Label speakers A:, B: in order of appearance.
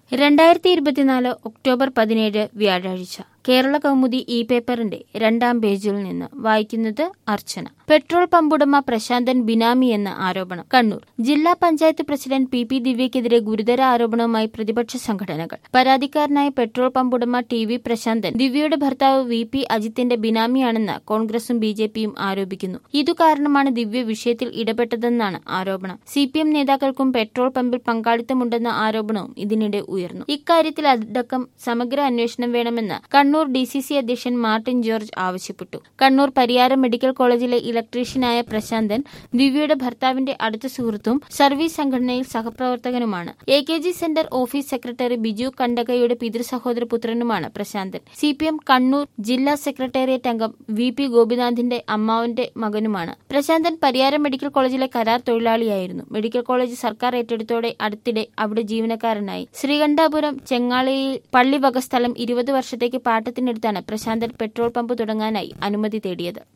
A: രണ്ടായിരത്തി ഇരുപത്തിനാല് ഒക്ടോബർ പതിനേഴ് വ്യാഴാഴ്ച കേരള കൗമുദി ഇ പേപ്പറിന്റെ രണ്ടാം പേജിൽ നിന്ന് വായിക്കുന്നത് അർച്ചന പെട്രോൾ പമ്പുടമ പ്രശാന്തൻ ബിനാമി എന്ന ആരോപണം കണ്ണൂർ ജില്ലാ പഞ്ചായത്ത് പ്രസിഡന്റ് പി പി ദിവ്യക്കെതിരെ ഗുരുതര ആരോപണവുമായി പ്രതിപക്ഷ സംഘടനകൾ പരാതിക്കാരനായ പെട്രോൾ പമ്പുടമ ടി വി പ്രശാന്തൻ ദിവ്യയുടെ ഭർത്താവ് വി പി അജിത്തിന്റെ ബിനാമിയാണെന്ന് കോൺഗ്രസും ബി ജെ പിയും ആരോപിക്കുന്നു ഇതു കാരണമാണ് ദിവ്യ വിഷയത്തിൽ ഇടപെട്ടതെന്നാണ് ആരോപണം സി പി എം നേതാക്കൾക്കും പെട്രോൾ പമ്പിൽ പങ്കാളിത്തമുണ്ടെന്ന ആരോപണവും ഇതിനിടെ ഉയർന്നു ഇക്കാര്യത്തിൽ അടക്കം സമഗ്ര അന്വേഷണം വേണമെന്ന് കണ്ണൂർ ഡി സി സി അധ്യക്ഷൻ മാർട്ടിൻ ജോർജ് ആവശ്യപ്പെട്ടു കണ്ണൂർ പരിയാരം മെഡിക്കൽ കോളേജിലെ ഇലക്ട്രീഷ്യനായ പ്രശാന്തൻ ദിവ്യയുടെ ഭർത്താവിന്റെ അടുത്ത സുഹൃത്തും സർവീസ് സംഘടനയിൽ സഹപ്രവർത്തകനുമാണ് A K G centre office secretary Biju കണ്ടകയുടെ പിതൃസഹോദര പുത്രനുമാണ് Prasanthan C P M Kannur ജില്ലാ സെക്രട്ടേറിയറ്റ് അംഗം വി പി ഗോപിനാഥിന്റെ അമ്മാവന്റെ മകനുമാണ് പ്രശാന്തൻ പരിയാരം മെഡിക്കൽ കോളേജിലെ കരാർ തൊഴിലാളിയായിരുന്നു മെഡിക്കൽ കോളേജ് സർക്കാർ ഏറ്റെടുത്തോടെ അടുത്തിടെ അവിടെ ജീവനക്കാരനായി ശ്രീകണ്ഠാപുരം ചെങ്ങാളിയിൽ പള്ളി വക സ്ഥലം ഇരുപത് വർഷത്തേക്ക് പാട്ടത്തിനെടുത്താണ് പ്രശാന്തൻ പെട്രോൾ പമ്പ് തുടങ്ങാനായി അനുമതി തേടിയത്